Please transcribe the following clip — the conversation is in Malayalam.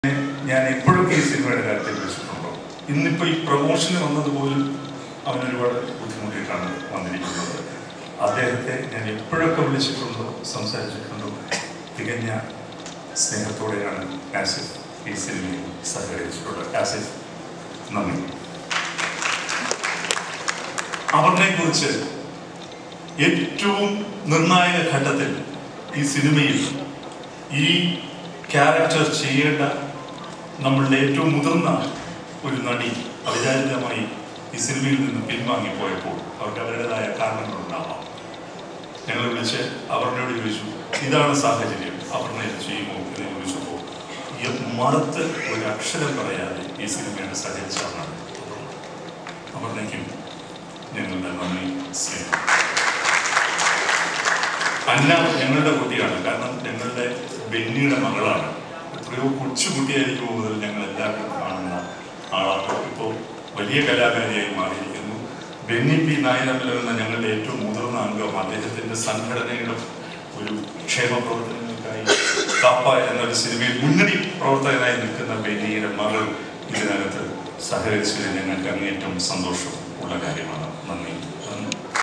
ഞാൻ എപ്പോഴൊക്കെ ഈ സിനിമയുടെ കാര്യത്തിൽ വിളിച്ചിട്ടുണ്ടോ ഇന്നിപ്പോൾ ഈ പ്രൊമോഷന് വന്നതുപോലും അവൻ ഒരുപാട് ബുദ്ധിമുട്ടിയിട്ടാണ് വന്നിരിക്കുന്നത് അദ്ദേഹത്തെ ഞാൻ എപ്പോഴൊക്കെ വിളിച്ചിട്ടുണ്ടോ സംസാരിച്ചിട്ടുണ്ടോ തികഞ്ഞ സ്നേഹത്തോടെയാണ് ആസിഫ് ഈ സിനിമയിൽ സഹകരിച്ചിട്ടുള്ളത് ആസിഫ് നന്ദി അവനെ കുറിച്ച് ഏറ്റവും നിർണായക ഘട്ടത്തിൽ ഈ സിനിമയിൽ ഈ ക്യാരക്ടർ ചെയ്യേണ്ട നമ്മളുടെ ഏറ്റവും മുതിർന്ന ഒരു നടി അവിചാരിതമായി ഈ സിനിമയിൽ നിന്ന് പിൻവാങ്ങിപ്പോയപ്പോൾ അവർക്ക് അവരുടേതായ കാരണങ്ങളുണ്ടാവാം ഞങ്ങൾ വിളിച്ച് അപർണയോട് ചോദിച്ചു ഇതാണ് സാഹചര്യം അപർണ ഇത് ചെയ്യുമോ എന്ന് ചോദിച്ചപ്പോൾ ഈ മറത്ത് ഒരു അക്ഷരം പറയാതെ ഈ സിനിമയുടെ സഹകരിച്ചാണ് അപർണയ്ക്കും ഞങ്ങളുടെ നന്ദി സ്നേഹം അന്ന ഞങ്ങളുടെ കുട്ടിയാണ് കാരണം ഞങ്ങളുടെ ബെന്നിയുടെ മകളാണ് എത്രയോ കൊച്ചുകുട്ടിയായിരിക്കും മുതൽ ഞങ്ങൾ എല്ലാവരും കാണുന്ന ആളാണ് ഇപ്പോൾ വലിയ കലാകാരിയായി മാറിയിരിക്കുന്നു ബെന്നി പി നായനമ്പിൽ എന്ന ഞങ്ങളുടെ ഏറ്റവും മുതിർന്ന അംഗം അദ്ദേഹത്തിന്റെ സംഘടനയുടെ ഒരു ക്ഷേമ പ്രവർത്തനങ്ങൾക്കായി കാപ്പ എന്നൊരു സിനിമയിൽ മുന്നണി പ്രവർത്തകനായി നിൽക്കുന്ന ബെന്നിയുടെ മകൾ ഇതിനകത്ത് സഹകരിച്ചതിൽ ഞങ്ങൾക്ക് അങ്ങേറ്റം സന്തോഷം ഉള്ള കാര്യമാണ് നന്ദി